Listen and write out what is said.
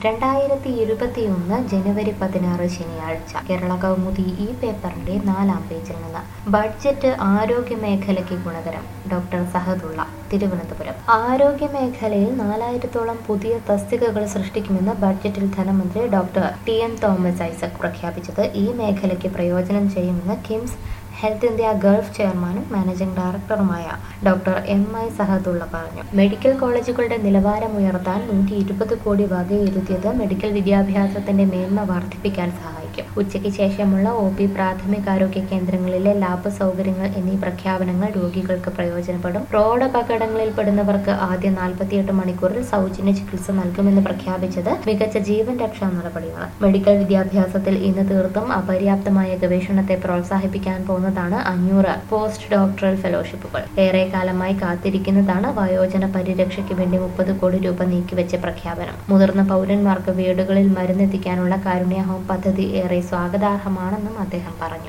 രണ്ടായിരത്തി ഇരുപത്തിയൊന്ന് ജനുവരി പതിനാറ് ശനിയാഴ്ച കേരള കൗമുദി ഈ പേപ്പറിന്റെ നാലാം പേജിൽ നിന്ന് ബഡ്ജറ്റ് ആരോഗ്യ മേഖലയ്ക്ക് ഗുണകരം ഡോക്ടർ സഹദുള്ള തിരുവനന്തപുരം ആരോഗ്യ മേഖലയിൽ നാലായിരത്തോളം പുതിയ തസ്തികകൾ സൃഷ്ടിക്കുമെന്ന് ബഡ്ജറ്റിൽ ധനമന്ത്രി doctor T M Thomas Isaac പ്രഖ്യാപിച്ചത് ഈ മേഖലയ്ക്ക് പ്രയോജനം ചെയ്യുമെന്ന് കിംസ് ഹെൽത്ത് ഇന്ത്യ ഗൾഫ് ചെയർമാനും മാനേജിംഗ് ഡയറക്ടറുമായ ഡോക്ടർ എം ഐ സഹദുള്ള പറഞ്ഞു മെഡിക്കൽ കോളേജുകളുടെ നിലവാരം ഉയർത്താൻ നൂറ്റി ഇരുപത് കോടി വകയിരുത്തിയത് മെഡിക്കൽ വിദ്യാഭ്യാസത്തിന്റെ മേന്മ വർദ്ധിപ്പിക്കാൻ സഹായിക്കും ഉച്ചയ്ക്ക് ശേഷമുള്ള ഒ പി പ്രാഥമികാരോഗ്യ കേന്ദ്രങ്ങളിലെ ലാബ് സൗകര്യങ്ങൾ എന്നീ പ്രഖ്യാപനങ്ങൾ രോഗികൾക്ക് പ്രയോജനപ്പെടും റോഡ് അപകടങ്ങളിൽ പെടുന്നവർക്ക് ആദ്യ നാൽപ്പത്തിയെട്ട് മണിക്കൂറിൽ സൗജന്യ ചികിത്സ നൽകുമെന്ന് പ്രഖ്യാപിച്ചത് മികച്ച ജീവൻ രക്ഷാ നടപടിയാണ് മെഡിക്കൽ വിദ്യാഭ്യാസത്തിൽ ഇന്ന് തീർത്തും അപര്യാപ്തമായ ഗവേഷണത്തെ പ്രോത്സാഹിപ്പിക്കാൻ പോകുന്നതാണ് അഞ്ഞൂറ് പോസ്റ്റ് ഡോക്ടറൽ ഫെലോഷിപ്പുകൾ ഏറെ കാലമായി കാത്തിരിക്കുന്നതാണ് വയോജന പരിരക്ഷയ്ക്ക് വേണ്ടി മുപ്പത് കോടി രൂപ നീക്കിവെച്ച പ്രഖ്യാപനം മുതിർന്ന പൗരന്മാർക്ക് വീടുകളിൽ മരുന്നെത്തിക്കാനുള്ള കാരുണ്യ ഹോം പദ്ധതി ഏറെ സ്വാഗതാർഹമാണെന്നും അദ്ദേഹം പറഞ്ഞു